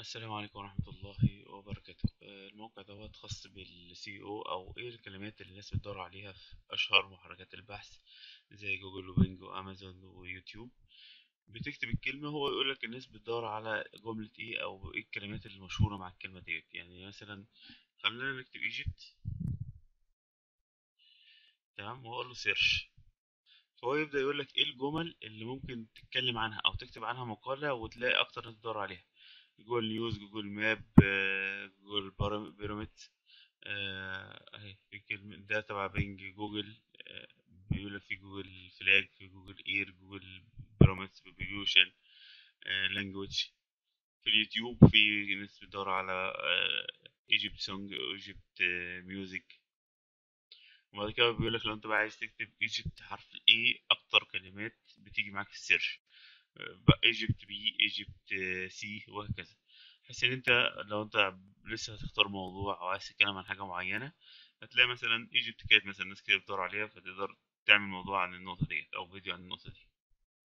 السلام عليكم ورحمة الله وبركاته آه، الموقع دوت خاص بالسي او او ايه الكلمات اللي الناس بتدور عليها في اشهر محركات البحث زي جوجل وبينج وامازون ويوتيوب بتكتب الكلمة هو يقولك الناس بتدور على جملة ايه او ايه الكلمات المشهورة مع الكلمة ديت يعني مثلا خلينا نكتب ايجيبت تمام واقول له سيرش فهو يبدأ يقولك ايه الجمل اللي ممكن تتكلم عنها او تكتب عنها مقالة وتلاقي اكتر ناس بتدور عليها جوجل نيوز جوجل ماب آه، جوجل بارام- بيراميدز آه، اهي في كلمة ده تبع بينج جوجل آه، بيقول لك في جوجل فلاج في جوجل اير جوجل بيراميدز بيبيوشن لانجوج في اليوتيوب في ناس بتدور على ايجيبت سونج ايجيبت ميوزك وبعد كده بيقول لك لو انت بقى عايز تكتب ايجيبت حرف الاي اكتر كلمات بتيجي معاك في السيرش بقى ايجيبت بي ايجيبت سي وهكذا بحيث ان انت لو انت لسه هتختار موضوع او عايز تتكلم عن حاجه معينه هتلاقي مثلا ايجيبت كانت مثلا ناس كتير بتدور عليها فتقدر تعمل موضوع عن النقطه ديت او فيديو عن النقطه دي